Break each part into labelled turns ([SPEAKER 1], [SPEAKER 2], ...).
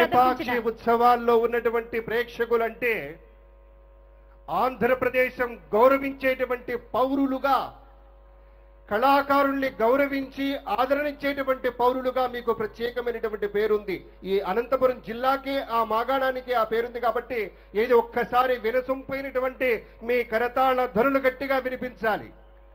[SPEAKER 1] లేపాక్షి
[SPEAKER 2] ప్రదర్శించిన
[SPEAKER 1] ఉత్సవాల్లో ఉన్నటువంటి ప్రేక్షకులంటే ఆంధ్రప్రదేశం గౌరవించేటువంటి పౌరులుగా కళాకారుల్ని గౌరవించి ఆదరణించేటువంటి పౌరులుగా మీకు ప్రత్యేకమైనటువంటి పేరుంది ఈ అనంతపురం జిల్లాకే ఆ మాగాణానికి ఆ పేరుంది కాబట్టి ఏది ఒక్కసారి వినసొంపైనటువంటి మీ కరతాళ ధనులు గట్టిగా వినిపించాలి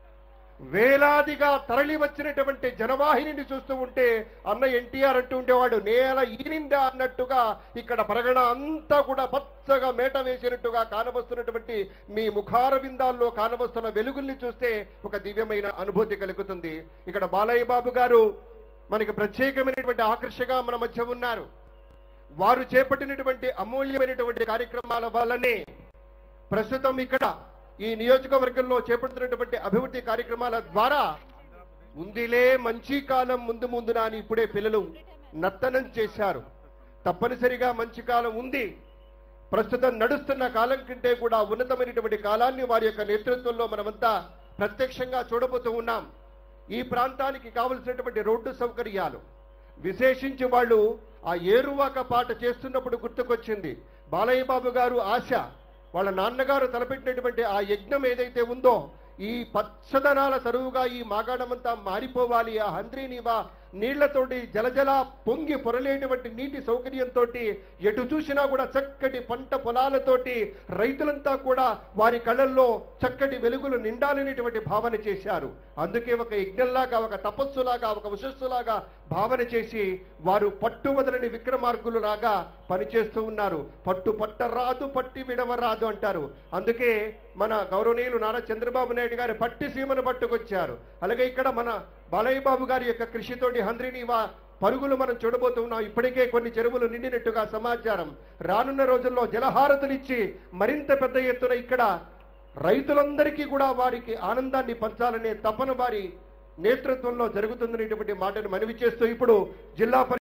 [SPEAKER 1] వేలాదిగా తరలి వచ్చినటువంటి జనవాహినిని చూస్తూ ఉంటే అన్న ఎన్టీఆర్ అంటూ ఉండేవాడు నేల ఈనిందా అన్నట్టుగా ఇక్కడ పరగణ అంతా కూడా పచ్చగా మేట వేసినట్టుగా కానవస్తున్నటువంటి మీ ముఖార విందాల్లో కానవస్తున్న వెలుగుల్ని చూస్తే ఒక దివ్యమైన అనుభూతి కలుగుతుంది ఇక్కడ బాలయ్య బాబు గారు మనకి ప్రత్యేకమైనటువంటి ఆకర్షగా మన మధ్య ఉన్నారు వారు చేపట్టినటువంటి అమూల్యమైనటువంటి కార్యక్రమాల వల్లనే ప్రస్తుతం ఇక్కడ ఈ నియోజకవర్గంలో చేపడుతున్నటువంటి అభివృద్ధి కార్యక్రమాల ద్వారా ఉందిలే మంచి కాలం ముందు ముందున అని ఇప్పుడే పిల్లలు నర్తనం చేశారు తప్పనిసరిగా మంచి కాలం ఉంది ప్రస్తుతం నడుస్తున్న కాలం కంటే కూడా ఉన్నతమైనటువంటి కాలాన్ని వారి యొక్క నేతృత్వంలో మనమంతా ప్రత్యక్షంగా చూడబోతూ ఉన్నాం ఈ ప్రాంతానికి కావలసినటువంటి రోడ్డు సౌకర్యాలు విశేషించి వాళ్ళు ఆ ఏరువాక పాట చేస్తున్నప్పుడు గుర్తుకొచ్చింది బాలయ్య బాబు గారు ఆశ వాళ్ళ నాన్నగారు తలపెట్టినటువంటి ఆ యజ్ఞం ఏదైతే ఉందో ఈ పచ్చదనాల సరువుగా ఈ మాగాణమంతా మారిపోవాలి ఆ హంద్రీనివా నీళ్లతోటి జలజల పొంగి పొరలేటువంటి నీటి సౌకర్యంతో ఎటు చూసినా కూడా చక్కటి పంట పొలాలతోటి రైతులంతా కూడా వారి కళ్ళల్లో చక్కటి వెలుగులు నిండాలనేటువంటి భావన చేశారు అందుకే ఒక యజ్ఞంలాగా ఒక తపస్సులాగా ఒక ఉషస్సులాగా భావన చేసి వారు పట్టు వదలని విక్రమార్గులులాగా పనిచేస్తూ ఉన్నారు పట్టు పట్టరాదు పట్టి విడవరాదు అంటారు అందుకే మన గౌరవనీయులు నారా చంద్రబాబు నాయుడు గారు పట్టి సీమను పట్టుకొచ్చారు అలాగే ఇక్కడ మన బాలయ్య బాబు గారి యొక్క కృషితోటి హంద్రిని వా పరుగులు మనం చూడబోతున్నాం ఇప్పటికే కొన్ని చెరువులు నిండినట్టుగా సమాచారం రానున్న రోజుల్లో జలహారతులిచ్చి మరింత పెద్ద ఎత్తున ఇక్కడ రైతులందరికీ కూడా వారికి ఆనందాన్ని పంచాలనే తపన వారి నేతృత్వంలో జరుగుతుందనేటువంటి మాటను మనవి చేస్తూ ఇప్పుడు జిల్లా పరి-